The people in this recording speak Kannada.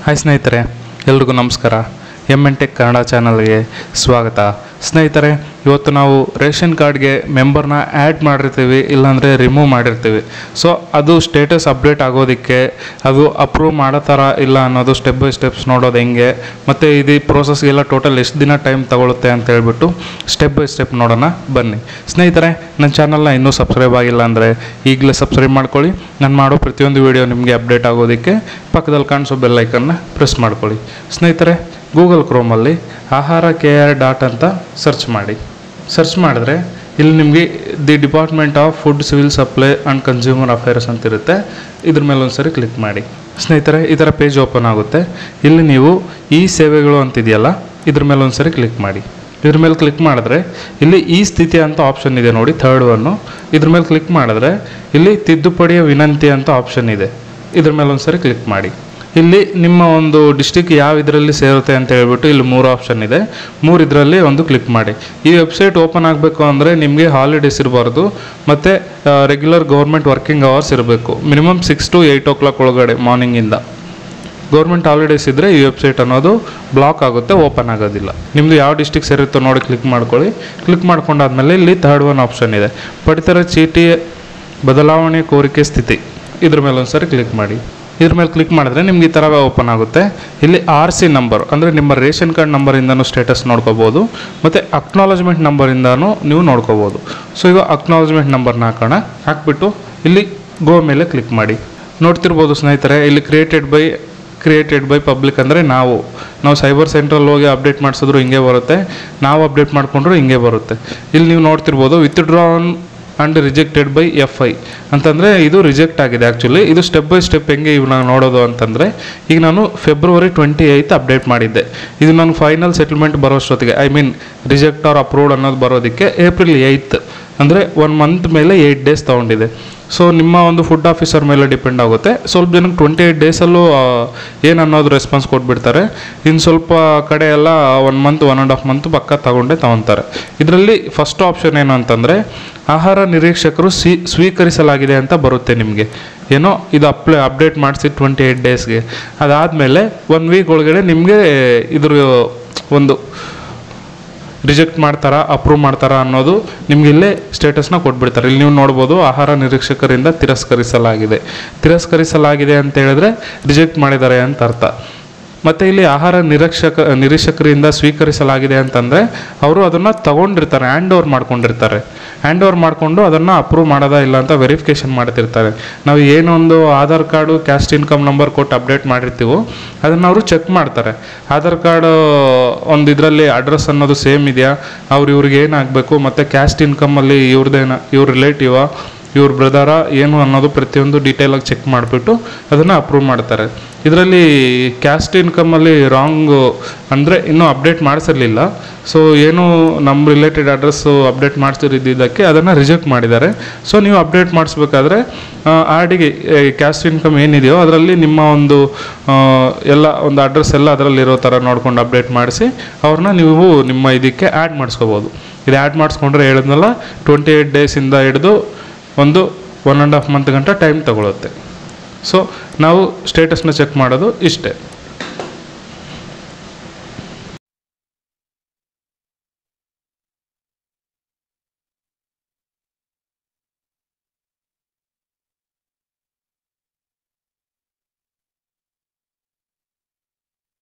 ಹಾಯ್ ಸ್ನೇಹಿತರೆ ಎಲ್ರಿಗೂ ನಮಸ್ಕಾರ ಎಮ್ ಎನ್ ಟೆಕ್ ಕನ್ನಡ ಚಾನಲ್ಗೆ ಸ್ವಾಗತ ಸ್ನೇಹಿತರೆ ಇವತ್ತು ನಾವು ರೇಷನ್ ಕಾರ್ಡ್ಗೆ ಮೆಂಬರ್ನ ಆ್ಯಡ್ ಮಾಡಿರ್ತೀವಿ ಇಲ್ಲಾಂದರೆ ರಿಮೂವ್ ಮಾಡಿರ್ತೀವಿ ಸೊ ಅದು ಸ್ಟೇಟಸ್ ಅಪ್ಡೇಟ್ ಆಗೋದಕ್ಕೆ ಅದು ಅಪ್ರೂವ್ ಮಾಡೋ ಥರ ಇಲ್ಲ ಅನ್ನೋದು ಸ್ಟೆಪ್ ಬೈ ಸ್ಟೆಪ್ಸ್ ನೋಡೋದು ಹೆಂಗೆ ಮತ್ತು ಇದು ಪ್ರೋಸೆಸ್ಗೆಲ್ಲ ಟೋಟಲ್ ಎಷ್ಟು ದಿನ ಟೈಮ್ ತಗೊಳುತ್ತೆ ಅಂತ ಹೇಳ್ಬಿಟ್ಟು ಸ್ಟೆಪ್ ಬೈ ಸ್ಟೆಪ್ ನೋಡೋಣ ಬನ್ನಿ ಸ್ನೇಹಿತರೆ ನನ್ನ ಚಾನಲ್ನ ಇನ್ನೂ ಸಬ್ಸ್ಕ್ರೈಬ್ ಆಗಿಲ್ಲ ಅಂದರೆ ಈಗಲೇ ಸಬ್ಸ್ಕ್ರೈಬ್ ಮಾಡ್ಕೊಳ್ಳಿ ನಾನು ಮಾಡೋ ಪ್ರತಿಯೊಂದು ವಿಡಿಯೋ ನಿಮಗೆ ಅಪ್ಡೇಟ್ ಆಗೋದಕ್ಕೆ ಪಕ್ಕದಲ್ಲಿ ಕಾಣಿಸೋ ಬೆಲ್ಲೈಕನ್ನ ಪ್ರೆಸ್ ಮಾಡ್ಕೊಳ್ಳಿ ಸ್ನೇಹಿತರೆ ಗೂಗಲ್ ಕ್ರೋಮಲ್ಲಿ ಆಹಾರ ಕೆ ಆರ್ ಡಾಟ್ ಅಂತ ಸರ್ಚ್ ಮಾಡಿ ಸರ್ಚ್ ಮಾಡಿದ್ರೆ ಇಲ್ಲಿ ನಿಮಗೆ the department of food civil supply and consumer affairs ಅಂತ ಇರುತ್ತೆ ಇದ್ರ ಮೇಲೆ ಒಂದ್ಸರಿ ಕ್ಲಿಕ್ ಮಾಡಿ ಸ್ನೇಹಿತರೆ ಈ ಥರ ಪೇಜ್ ಓಪನ್ ಆಗುತ್ತೆ ಇಲ್ಲಿ ನೀವು ಈ ಸೇವೆಗಳು ಅಂತಿದೆಯಲ್ಲ ಇದ್ರ ಮೇಲೆ ಒಂದ್ಸರಿ ಕ್ಲಿಕ್ ಮಾಡಿ ಇದ್ರ ಮೇಲೆ ಕ್ಲಿಕ್ ಮಾಡಿದ್ರೆ ಇಲ್ಲಿ ಈ ಸ್ಥಿತಿ ಅಂತ ಆಪ್ಷನ್ ಇದೆ ನೋಡಿ ಥರ್ಡ್ ಒನ್ನು ಇದ್ರ ಮೇಲೆ ಕ್ಲಿಕ್ ಮಾಡಿದ್ರೆ ಇಲ್ಲಿ ತಿದ್ದುಪಡಿಯ ವಿನಂತಿ ಅಂತ ಆಪ್ಷನ್ ಇದೆ ಇದ್ರ ಮೇಲೆ ಒಂದ್ಸರಿ ಕ್ಲಿಕ್ ಮಾಡಿ ಇಲ್ಲಿ ನಿಮ್ಮ ಒಂದು ಡಿಸ್ಟಿಕ್ ಯಾವ ಇದರಲ್ಲಿ ಸೇರುತ್ತೆ ಅಂತ ಹೇಳ್ಬಿಟ್ಟು ಇಲ್ಲಿ ಮೂರು ಆಪ್ಷನ್ ಇದೆ ಮೂರು ಇದರಲ್ಲಿ ಒಂದು ಕ್ಲಿಕ್ ಮಾಡಿ ಈ ವೆಬ್ಸೈಟ್ ಓಪನ್ ಆಗಬೇಕು ಅಂದರೆ ನಿಮಗೆ ಹಾಲಿಡೇಸ್ ಇರಬಾರ್ದು ಮತ್ತು ರೆಗ್ಯುಲರ್ ಗೌರ್ಮೆಂಟ್ ವರ್ಕಿಂಗ್ ಅವರ್ಸ್ ಇರಬೇಕು minimum six to eight o'clock ಒಳಗಡೆ ಮಾರ್ನಿಂಗಿಂದ ಗೌರ್ಮೆಂಟ್ ಹಾಲಿಡೇಸ್ ಇದ್ದರೆ ಈ ವೆಬ್ಸೈಟ್ ಅನ್ನೋದು ಬ್ಲಾಕ್ ಆಗುತ್ತೆ ಓಪನ್ ಆಗೋದಿಲ್ಲ ನಿಮ್ಮದು ಯಾವ ಡಿಸ್ಟಿಕ್ ಸೇರುತ್ತೋ ನೋಡಿ ಕ್ಲಿಕ್ ಮಾಡ್ಕೊಳ್ಳಿ ಕ್ಲಿಕ್ ಮಾಡ್ಕೊಂಡಾದ್ಮೇಲೆ ಇಲ್ಲಿ ಥರ್ಡ್ ಒನ್ ಆಪ್ಷನ್ ಇದೆ ಪಡಿತರ ಚೀಟಿ ಬದಲಾವಣೆ ಕೋರಿಕೆ ಸ್ಥಿತಿ ಇದ್ರ ಮೇಲೆ ಒಂದ್ಸರಿ ಕ್ಲಿಕ್ ಮಾಡಿ ಇದ್ರ ಮೇಲೆ ಕ್ಲಿಕ್ ಮಾಡಿದ್ರೆ ನಿಮ್ಗೆ ಈ ಥರ ಓಪನ್ ಆಗುತ್ತೆ ಇಲ್ಲಿ ಆರ್ ಸಿ ನಂಬರ್ ಅಂದರೆ ನಿಮ್ಮ ರೇಷನ್ ಕಾರ್ಡ್ ನಂಬರಿಂದನೂ ಸ್ಟೇಟಸ್ ನೋಡ್ಕೋಬೋದು ಮತ್ತು ಅಕ್ನಾಲಜ್ಮೆಂಟ್ ನಂಬರಿಂದನೂ ನೀವು ನೋಡ್ಕೋಬೋದು ಸೊ ಈಗ ಅಕ್ನಾಲಜ್ಮೆಂಟ್ ನಂಬರ್ನ ಹಾಕೋಣ ಹಾಕ್ಬಿಟ್ಟು ಇಲ್ಲಿ ಗೋ ಮೇಲೆ ಕ್ಲಿಕ್ ಮಾಡಿ ನೋಡ್ತಿರ್ಬೋದು ಸ್ನೇಹಿತರೆ ಇಲ್ಲಿ created by created by public ಅಂದರೆ ನಾವು ನಾವು ಸೈಬರ್ ಸೆಂಟ್ರಲ್ಲಿ ಹೋಗಿ ಅಪ್ಡೇಟ್ ಮಾಡಿಸಿದ್ರು ಹಿಂಗೆ ಬರುತ್ತೆ ನಾವು ಅಪ್ಡೇಟ್ ಮಾಡಿಕೊಂಡ್ರು ಹಿಂಗೆ ಬರುತ್ತೆ ಇಲ್ಲಿ ನೀವು ನೋಡ್ತಿರ್ಬೋದು withdrawn and rejected by F I ಅಂತಂದರೆ ಇದು ರಿಜೆಕ್ಟ್ ಆಗಿದೆ ಆ್ಯಕ್ಚುಲಿ ಇದು ಸ್ಟೆಪ್ ಬೈ ಸ್ಟೆಪ್ ಹೆಂಗೆ ಇವ್ನ ನೋಡೋದು ಅಂತಂದರೆ ಈಗ ನಾನು ಫೆಬ್ರವರಿ ಟ್ವೆಂಟಿ ಏಯ್ತ್ ಅಪ್ಡೇಟ್ ಮಾಡಿದ್ದೆ ಇದು ನಾನು ಫೈನಲ್ ಸೆಟಲ್ಮೆಂಟ್ ಬರೋಷ್ಟೊತ್ತಿಗೆ I mean reject or approved ಅನ್ನೋದು ಬರೋದಕ್ಕೆ ಏಪ್ರಿಲ್ ಏಯ್ತ್ ಅಂದರೆ ಒನ್ ಮಂತ್ ಮೇಲೆ ಏಯ್ಟ್ ಡೇಸ್ ತೊಗೊಂಡಿದೆ ಸೊ ನಿಮ್ಮ ಒಂದು ಫುಡ್ ಆಫೀಸರ್ ಮೇಲೆ ಡಿಪೆಂಡ್ ಆಗುತ್ತೆ ಸ್ವಲ್ಪ ಜನಕ್ಕೆ ಟ್ವೆಂಟಿ ಏಯ್ಟ್ ಡೇಸಲ್ಲೂ ಏನು ಅನ್ನೋದು ರೆಸ್ಪಾನ್ಸ್ ಕೊಟ್ಬಿಡ್ತಾರೆ ಇನ್ನು ಸ್ವಲ್ಪ ಕಡೆ ಎಲ್ಲ one month one and half month ಪಕ್ಕ ತಗೊಂಡೇ ತಗೊತಾರೆ ಇದರಲ್ಲಿ ಫಸ್ಟ್ ಆಪ್ಷನ್ ಏನು ಅಂತಂದರೆ ಆಹಾರ ನಿರೀಕ್ಷಕರು ಸ್ವೀ ಸ್ವೀಕರಿಸಲಾಗಿದೆ ಅಂತ ಬರುತ್ತೆ ನಿಮಗೆ ಏನೋ ಇದು ಅಪ್ಲೈ ಅಪ್ಡೇಟ್ ಮಾಡಿಸಿ ಟ್ವೆಂಟಿ ಏಯ್ಟ್ ಡೇಸ್ಗೆ ಅದಾದಮೇಲೆ ಒನ್ ವೀಕ್ ಒಳಗಡೆ ನಿಮಗೆ ಇದ್ರ ಒಂದು ರಿಜೆಕ್ಟ್ ಮಾಡ್ತಾರಾ ಅಪ್ರೂವ್ ಮಾಡ್ತಾರಾ ಅನ್ನೋದು ನಿಮ್ಗೆ ಇಲ್ಲೇ ಸ್ಟೇಟಸ್ನ ಕೊಟ್ಬಿಡ್ತಾರೆ ಇಲ್ಲಿ ನೀವು ನೋಡ್ಬೋದು ಆಹಾರ ನಿರೀಕ್ಷಕರಿಂದ ತಿರಸ್ಕರಿಸಲಾಗಿದೆ ತಿರಸ್ಕರಿಸಲಾಗಿದೆ ಅಂತ ಹೇಳಿದ್ರೆ ರಿಜೆಕ್ಟ್ ಮಾಡಿದ್ದಾರೆ ಅಂತ ಅರ್ಥ ಮತ್ತು ಇಲ್ಲಿ ಆಹಾರ ನಿರೀಕ್ಷಕ ನಿರೀಕ್ಷಕರಿಂದ ಸ್ವೀಕರಿಸಲಾಗಿದೆ ಅಂತಂದರೆ ಅವರು ಅದನ್ನು ತಗೊಂಡಿರ್ತಾರೆ ಹ್ಯಾಂಡ್ ಓವರ್ ಮಾಡ್ಕೊಂಡಿರ್ತಾರೆ ಹ್ಯಾಂಡ್ ಓವರ್ ಮಾಡಿಕೊಂಡು ಅದನ್ನು ಅಪ್ರೂವ್ ಮಾಡೋದಾ ಇಲ್ಲ ಅಂತ ವೆರಿಫಿಕೇಷನ್ ಮಾಡ್ತಿರ್ತಾರೆ ನಾವು ಏನೊಂದು Aadhaar card caste income number ಕೊಟ್ಟು ಅಪ್ಡೇಟ್ ಮಾಡಿರ್ತೀವೋ ಅದನ್ನು ಅವರು ಚೆಕ್ ಮಾಡ್ತಾರೆ ಆಧಾರ್ ಕಾರ್ಡ್ ಒಂದು ಇದರಲ್ಲಿ ಅಡ್ರೆಸ್ ಅನ್ನೋದು ಸೇಮ್ ಇದೆಯಾ ಅವ್ರು ಇವ್ರಿಗೆ ಏನಾಗಬೇಕು ಮತ್ತು ಕ್ಯಾಸ್ಟ್ ಇನ್ಕಮಲ್ಲಿ ಇವ್ರದ್ದೇನ ಇವ್ರ ರಿಲೇಟಿವಾ ಇವ್ರ ಬ್ರದರ ಏನು ಅನ್ನೋದು ಪ್ರತಿಯೊಂದು ಡೀಟೇಲಾಗಿ ಚೆಕ್ ಮಾಡಿಬಿಟ್ಟು ಅದನ್ನು ಅಪ್ರೂವ್ ಮಾಡ್ತಾರೆ ಇದರಲ್ಲಿ ಕ್ಯಾಸ್ಟ್ ಇನ್ಕಮಲ್ಲಿ ರಾಂಗು ಅಂದರೆ ಇನ್ನೂ ಅಪ್ಡೇಟ್ ಮಾಡಿಸಿರಲಿಲ್ಲ ಸೊ ಏನು ನಮ್ಮ ರಿಲೇಟೆಡ್ ಅಡ್ರೆಸ್ಸು ಅಪ್ಡೇಟ್ ಮಾಡಿಸಿರಿದ್ದಕ್ಕೆ ಅದನ್ನು ರಿಜೆಕ್ಟ್ ಮಾಡಿದ್ದಾರೆ ಸೊ ನೀವು ಅಪ್ಡೇಟ್ ಮಾಡಿಸ್ಬೇಕಾದ್ರೆ ಆಡಿಗೆ ಕ್ಯಾಸ್ಟ್ ಇನ್ಕಮ್ ಏನಿದೆಯೋ ಅದರಲ್ಲಿ ನಿಮ್ಮ ಒಂದು ಆ, ಎಲ್ಲ ಒಂದು ಅಡ್ರೆಸ್ ಎಲ್ಲ ಅದರಲ್ಲಿ ಇರೋ ಥರ ನೋಡ್ಕೊಂಡು ಅಪ್ಡೇಟ್ ಮಾಡಿಸಿ ಅವ್ರನ್ನ ನೀವು ನಿಮ್ಮ ಇದಕ್ಕೆ ಆ್ಯಡ್ ಮಾಡಿಸ್ಕೋಬೋದು ಇದು ಆ್ಯಡ್ ಮಾಡಿಸ್ಕೊಂಡ್ರೆ ಹೇಳಿದ್ನಲ್ಲ ಟ್ವೆಂಟಿ ಏಯ್ಟ್ ಡೇಸಿಂದ ಹಿಡಿದು ಒಂದು ಒನ್ ಆ್ಯಂಡ್ ಹಾಫ್ ಮಂತ್ ಗಂಟ ಟೈಮ್ ತಗೊಳುತ್ತೆ ಸೊ ನಾವು ಸ್ಟೇಟಸ್ನ ಚೆಕ್ ಮಾಡೋದು ಇಷ್ಟೇ